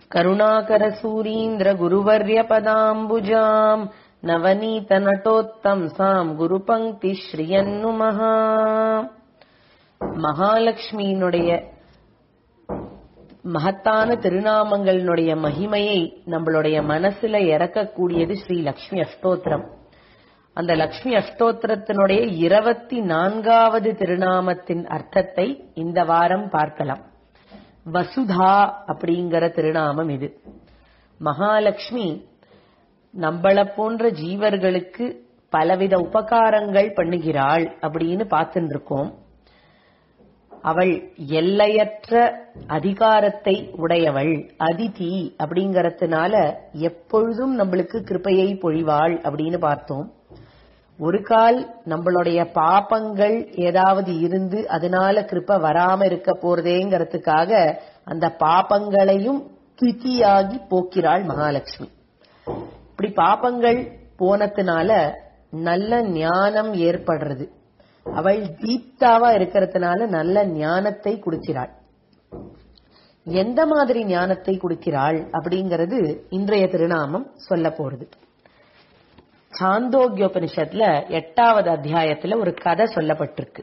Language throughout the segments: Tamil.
करुणाकरसूरीन्द्रगुरुवर्यपदाम्बुजाम् நவநீதநட்டோத்தம்சாம் குருபங்கி ஸ்ரீயன்னுமஹா மகாலட்சுமியினுடைய மகத்தான திருநாமங்களினுடைய மகிமையை நம்மளுடைய மனசுல இறக்கக்கூடியது ஸ்ரீ லக்ஷ்மி அஷ்டோத்திரம் அந்த லக்ஷ்மி அஷ்டோத்திரத்தினுடைய இருபத்தி நான்காவது திருநாமத்தின் அர்த்தத்தை இந்த வாரம் பார்க்கலாம் வசுதா அப்படிங்கிற திருநாமம் இது மகாலட்சுமி நம்மள போன்ற ஜீவர்களுக்கு பலவித உபகாரங்கள் பண்ணுகிறாள் அப்படின்னு பார்த்துட்டு இருக்கோம் அவள் எல்லையற்ற அதிகாரத்தை உடையவள் அதிதி அப்படிங்கறதுனால எப்பொழுதும் நம்மளுக்கு கிருப்பையை பொழிவாள் அப்படின்னு பார்த்தோம் ஒரு கால் நம்மளுடைய பாப்பங்கள் ஏதாவது இருந்து அதனால கிருப்ப வராம இருக்க போறதேங்கிறதுக்காக அந்த பாப்பங்களையும் திதியாகி போக்கிறாள் மகாலட்சுமி இப்படி பாப்பங்கள் போனதுனால நல்ல ஞானம் ஏற்படுறது அவள் தீப்தாவா இருக்கிறதுனால நல்ல ஞானத்தை கொடுக்கிறாள் எந்த மாதிரி ஞானத்தை கொடுக்கிறாள் அப்படிங்கறது இன்றைய திருநாமம் சொல்ல போறது சாந்தோக்கியோபனிஷத்துல எட்டாவது அத்தியாயத்துல ஒரு கதை சொல்லப்பட்டிருக்கு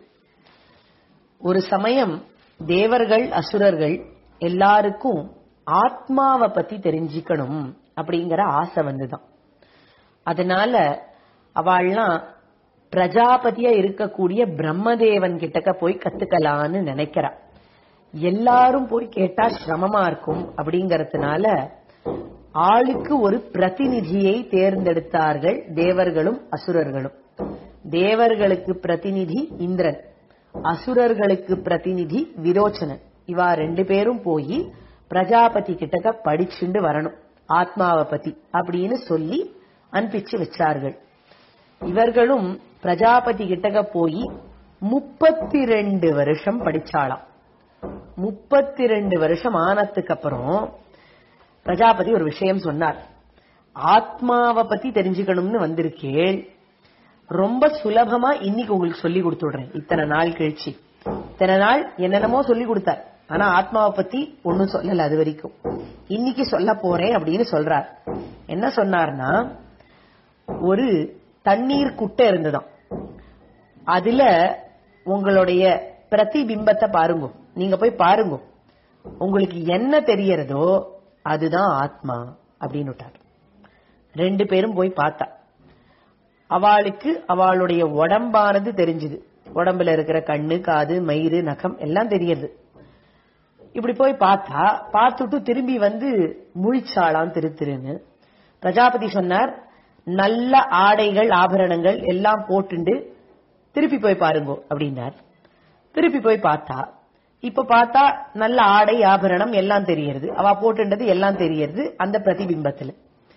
ஒரு சமயம் தேவர்கள் அசுரர்கள் எல்லாருக்கும் ஆத்மாவை பத்தி தெரிஞ்சுக்கணும் அப்படிங்கிற ஆசை வந்துதான் அதனால அவள்லாம் பிரஜாபதியா இருக்கக்கூடிய பிரம்மதேவன் கிட்டக்க போய் கத்துக்கலான்னு நினைக்கிறா எல்லாரும் போய் கேட்டா சிரமமா இருக்கும் அப்படிங்கறதுனால ஆளுக்கு ஒரு பிரதிநிதியை தேர்ந்தெடுத்தார்கள் தேவர்களும் அசுரர்களும் தேவர்களுக்கு பிரதிநிதி இந்திரன் அசுரர்களுக்கு பிரதிநிதி விரோச்சனன் இவா ரெண்டு பேரும் போய் பிரஜாபதி கிட்டக்க படிச்சுண்டு வரணும் ஆத்மாவை பத்தி அப்படின்னு சொல்லி அனுப்பிச்சு வச்சார்கள் இவர்களும் பிரஜாபதி கிட்டக போய் முப்பத்தி ரெண்டு வருஷம் படிச்சாளாம் முப்பத்தி ரெண்டு வருஷம் ஆனதுக்கு அப்புறம் பிரஜாபதி ஒரு விஷயம் சொன்னார் ஆத்மாவை பத்தி தெரிஞ்சுக்கணும்னு வந்திருக்கேள் ரொம்ப சுலபமா இன்னைக்கு உங்களுக்கு சொல்லி கொடுத்துடுறேன் இத்தனை நாள் கழிச்சு இத்தனை நாள் என்னென்னமோ சொல்லி கொடுத்தார் ஆனா ஆத்மாவை பத்தி ஒன்னும் சொல்லல அது வரைக்கும் இன்னைக்கு சொல்ல போறேன் அப்படின்னு சொல்றார் என்ன சொன்னார்னா ஒரு தண்ணீர் குட்டை இருந்ததாம் அதுல உங்களுடைய பிரதிபிம்பத்தை பாருங்க நீங்க போய் பாருங்க உங்களுக்கு என்ன தெரியறதோ அதுதான் ஆத்மா அப்படின்னு விட்டார் ரெண்டு பேரும் போய் பார்த்தா அவளுக்கு அவளுடைய உடம்பானது தெரிஞ்சுது உடம்புல இருக்கிற கண்ணு காது மயிறு நகம் எல்லாம் தெரியறது இப்படி போய் பார்த்தா பார்த்துட்டு திரும்பி வந்து முழிச்சாளாம் திரு திருன்னு பிரஜாபதி சொன்னார் நல்ல ஆடைகள் ஆபரணங்கள் எல்லாம் போட்டுண்டு திருப்பி போய் பாருங்க அப்படின்னார் திருப்பி போய் பார்த்தா இப்ப பார்த்தா நல்ல ஆடை ஆபரணம் எல்லாம் தெரியறது அவ போட்டுன்றது எல்லாம் தெரியறது அந்த பிரதிபிம்பத்துல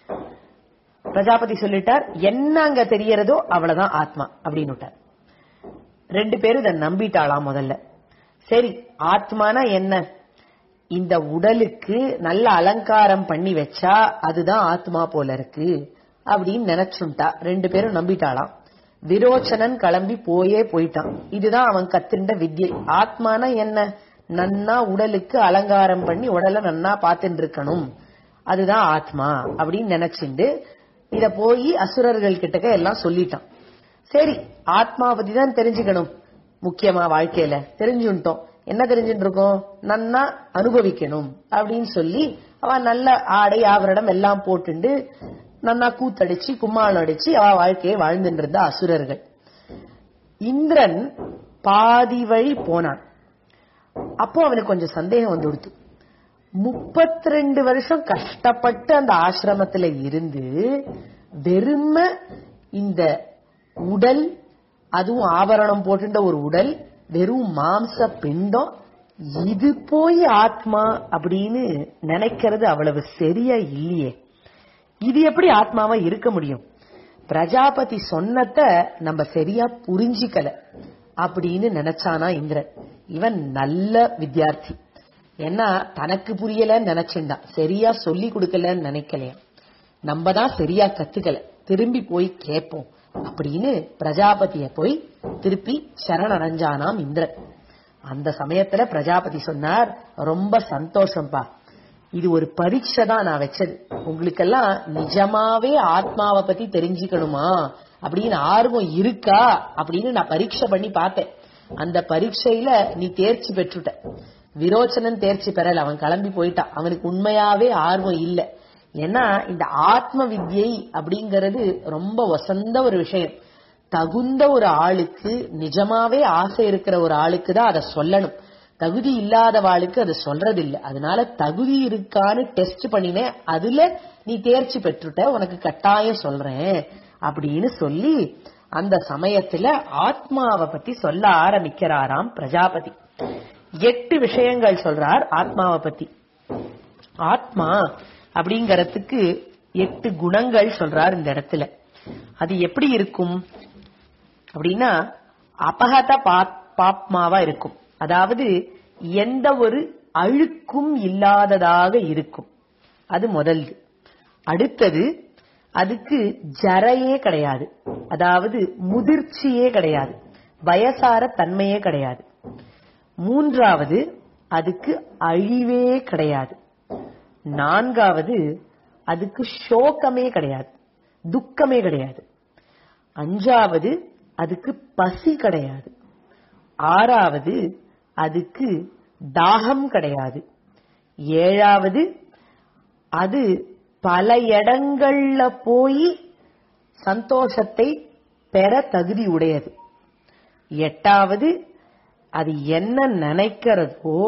பிரஜாபதி சொல்லிட்டார் என்ன அங்க தெரியறதோ அவ்வளவுதான் ஆத்மா அப்படின்னு ரெண்டு பேரும் இதை நம்பிட்டாளாம் முதல்ல சரி ஆத்மானா என்ன இந்த உடலுக்கு நல்ல அலங்காரம் பண்ணி வச்சா அதுதான் ஆத்மா போல இருக்கு அப்படின்னு நினைச்சுட்டா ரெண்டு பேரும் நம்பிட்டாளாம் விரோச்சனன் கிளம்பி போயே போயிட்டான் இதுதான் அவன் கத்துண்ட வித்யை ஆத்மானா என்ன நன்னா உடலுக்கு அலங்காரம் பண்ணி உடலை நன்னா பார்த்துட்டு இருக்கணும் அதுதான் ஆத்மா அப்படின்னு நினைச்சுண்டு இத போய் அசுரர்கள் கிட்டக்க எல்லாம் சொல்லிட்டான் சரி ஆத்மா பத்தி தான் தெரிஞ்சுக்கணும் முக்கியமா வாழ்க்கையில தெரிஞ்சுட்டோம் என்ன தெரிஞ்சுட்டு இருக்கோம் நன்னா அனுபவிக்கணும் அப்படின்னு சொல்லி அவ நல்ல ஆடை ஆவரணம் எல்லாம் போட்டுண்டு நன்னா கூத்தடிச்சு கும்மாளம் அடிச்சு அவ வாழ்க்கையை வாழ்ந்துட்டு இருந்த அசுரர்கள் இந்திரன் பாதி வழி போனான் அப்போ அவனுக்கு கொஞ்சம் சந்தேகம் வந்து கொடுத்து முப்பத்தி ரெண்டு வருஷம் கஷ்டப்பட்டு அந்த ஆசிரமத்துல இருந்து வெறும இந்த உடல் அதுவும் ஆபரணம் போட்டுட்ட ஒரு உடல் வெறும் மாம்ச பிண்டம் இது போய் ஆத்மா அப்படின்னு நினைக்கிறது அவ்வளவு சரியா இல்லையே இது எப்படி ஆத்மாவா இருக்க முடியும் பிரஜாபதி சொன்னத நம்ம சரியா புரிஞ்சிக்கல அப்படின்னு நினைச்சானா இந்திரன் இவன் நல்ல வித்தியார்த்தி ஏன்னா தனக்கு புரியலன்னு நினைச்சுண்டான் சரியா சொல்லி கொடுக்கலன்னு நினைக்கலையா நம்ம தான் சரியா கத்துக்கல திரும்பி போய் கேட்போம் அப்படின்னு பிரஜாபதிய போய் திருப்பி சரணடைஞ்சானாம் இந்திரன் அந்த சமயத்துல பிரஜாபதி சொன்னார் ரொம்ப சந்தோஷம்பா இது ஒரு பரீட்சை தான் நான் வச்சது உங்களுக்கெல்லாம் நிஜமாவே ஆத்மாவை பத்தி தெரிஞ்சுக்கணுமா அப்படின்னு ஆர்வம் இருக்கா அப்படின்னு நான் பரீட்சை பண்ணி பார்த்தேன் அந்த பரீட்சையில நீ தேர்ச்சி பெற்றுட்ட விரோச்சனன் தேர்ச்சி பெறல அவன் கிளம்பி போயிட்டான் அவனுக்கு உண்மையாவே ஆர்வம் இல்ல ஏன்னா இந்த ஆத்ம வித்யை அப்படிங்கறது ரொம்ப வசந்த ஒரு விஷயம் தகுந்த ஒரு ஆளுக்கு நிஜமாவே ஆசை இருக்கிற ஒரு ஆளுக்கு தான் அதை சொல்லணும் தகுதி இல்லாதவாளுக்கு அது சொல்றது இல்ல அதனால தகுதி இருக்கான்னு டெஸ்ட் பண்ணினேன் அதுல நீ தேர்ச்சி பெற்றுட்ட உனக்கு கட்டாயம் சொல்றேன் அப்படின்னு சொல்லி அந்த சமயத்துல ஆத்மாவை பத்தி சொல்ல ஆரம்பிக்கிறாராம் பிரஜாபதி எட்டு விஷயங்கள் சொல்றார் ஆத்மாவை பத்தி ஆத்மா அப்படிங்கறதுக்கு எட்டு குணங்கள் சொல்றார் இந்த இடத்துல அது எப்படி இருக்கும் அப்படின்னா அபகத பாப்மாவா இருக்கும் அதாவது எந்த ஒரு அழுக்கும் இல்லாததாக இருக்கும் அது முதல் அடுத்தது அதுக்கு ஜரையே கிடையாது அதாவது முதிர்ச்சியே கிடையாது வயசார தன்மையே கிடையாது மூன்றாவது அதுக்கு அழிவே கிடையாது நான்காவது அதுக்கு சோகமே கிடையாது துக்கமே கிடையாது அஞ்சாவது அதுக்கு பசி கிடையாது ஆறாவது அதுக்கு தாகம் கிடையாது ஏழாவது அது பல இடங்கள்ல போய் சந்தோஷத்தை பெற தகுதி உடையது எட்டாவது அது என்ன நினைக்கிறதோ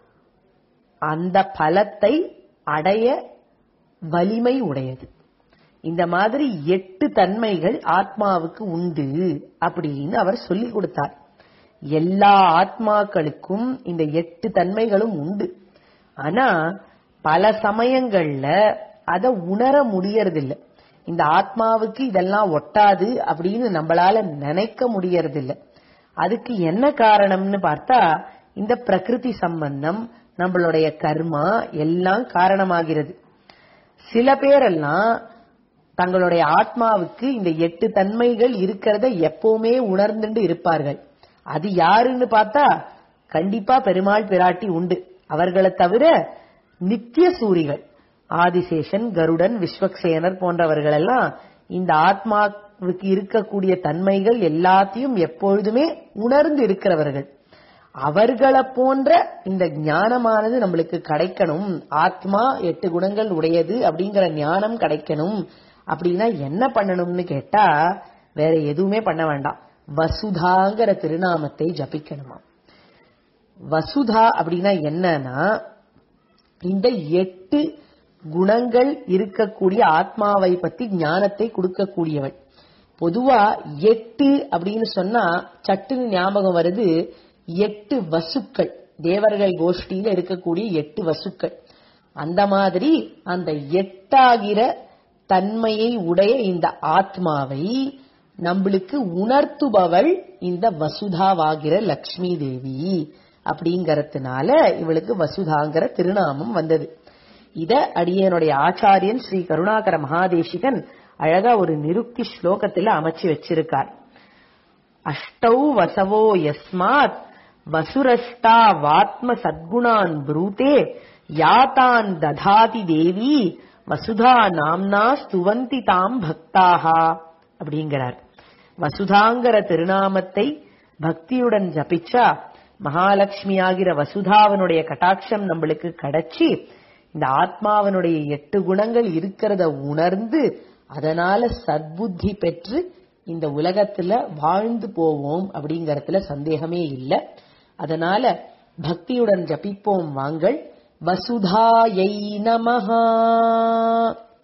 அந்த பலத்தை அடைய வலிமை உடையது இந்த மாதிரி எட்டு தன்மைகள் ஆத்மாவுக்கு உண்டு அப்படின்னு அவர் சொல்லிக் கொடுத்தார் எல்லா ஆத்மாக்களுக்கும் இந்த எட்டு தன்மைகளும் உண்டு ஆனா பல சமயங்கள்ல அத உணர முடியறதில்ல இந்த ஆத்மாவுக்கு இதெல்லாம் ஒட்டாது அப்படின்னு நம்மளால நினைக்க முடியறதில்ல அதுக்கு என்ன காரணம்னு பார்த்தா இந்த பிரகிருதி சம்பந்தம் நம்மளுடைய கர்மா எல்லாம் காரணமாகிறது சில பேரெல்லாம் தங்களுடைய ஆத்மாவுக்கு இந்த எட்டு தன்மைகள் இருக்கிறத எப்பவுமே உணர்ந்துட்டு இருப்பார்கள் அது யாருன்னு பார்த்தா கண்டிப்பா பெருமாள் பிராட்டி உண்டு அவர்களை தவிர நித்திய சூரிகள் ஆதிசேஷன் கருடன் விஸ்வக்சேனர் போன்றவர்கள் எல்லாம் இந்த ஆத்மாவுக்கு இருக்கக்கூடிய தன்மைகள் எல்லாத்தையும் எப்பொழுதுமே உணர்ந்து இருக்கிறவர்கள் அவர்களை போன்ற இந்த ஞானமானது நம்மளுக்கு கிடைக்கணும் ஆத்மா எட்டு குணங்கள் உடையது அப்படிங்கிற ஞானம் கிடைக்கணும் அப்படின்னா என்ன பண்ணணும்னு கேட்டா வேற எதுவுமே பண்ண வேண்டாம் வசுதாங்கிற திருநாமத்தை ஜபிக்கணுமா வசுதா அப்படின்னா என்னன்னா இந்த எட்டு குணங்கள் இருக்கக்கூடிய ஆத்மாவை பத்தி ஞானத்தை கொடுக்கக்கூடியவள் பொதுவா எட்டு அப்படின்னு சொன்னா சட்டுன்னு ஞாபகம் வருது எட்டு வசுக்கள் தேவர்கள் கோஷ்டியில இருக்கக்கூடிய எட்டு வசுக்கள் அந்த மாதிரி அந்த எட்டாகிற தன்மையை உடைய இந்த ஆத்மாவை நம்மளுக்கு உணர்த்துபவள் இந்த வசுதாவாகிற லக்ஷ்மி தேவி அப்படிங்கறதுனால இவளுக்கு வசுதாங்கிற திருநாமம் வந்தது இத அடியனுடைய ஆச்சாரியன் ஸ்ரீ கருணாகர மகாதேசிகன் அழகா ஒரு நிருக்தி ஸ்லோகத்துல அமைச்சு வச்சிருக்கார் அஷ்டௌ வசவோ யஸ்மாத் வசுரஷ்டா வாத்ம சத்குணான் ப்ரூதே யாதான் ததாதி தேவி வசுதா நாம்னா ஸ்துவந்தி தாம் பக்தாகா அப்படிங்கிறார் வசுதாங்கிற திருநாமத்தை பக்தியுடன் ஜபிச்சா மகாலட்சுமி ஆகிற வசுதாவனுடைய கட்டாட்சம் நம்மளுக்கு கிடைச்சி இந்த ஆத்மாவனுடைய எட்டு குணங்கள் இருக்கிறத உணர்ந்து அதனால சத்புத்தி பெற்று இந்த உலகத்துல வாழ்ந்து போவோம் அப்படிங்கறதுல சந்தேகமே இல்லை அதனால பக்தியுடன் ஜபிப்போம் வாங்கள் வசுதாயை நமஹா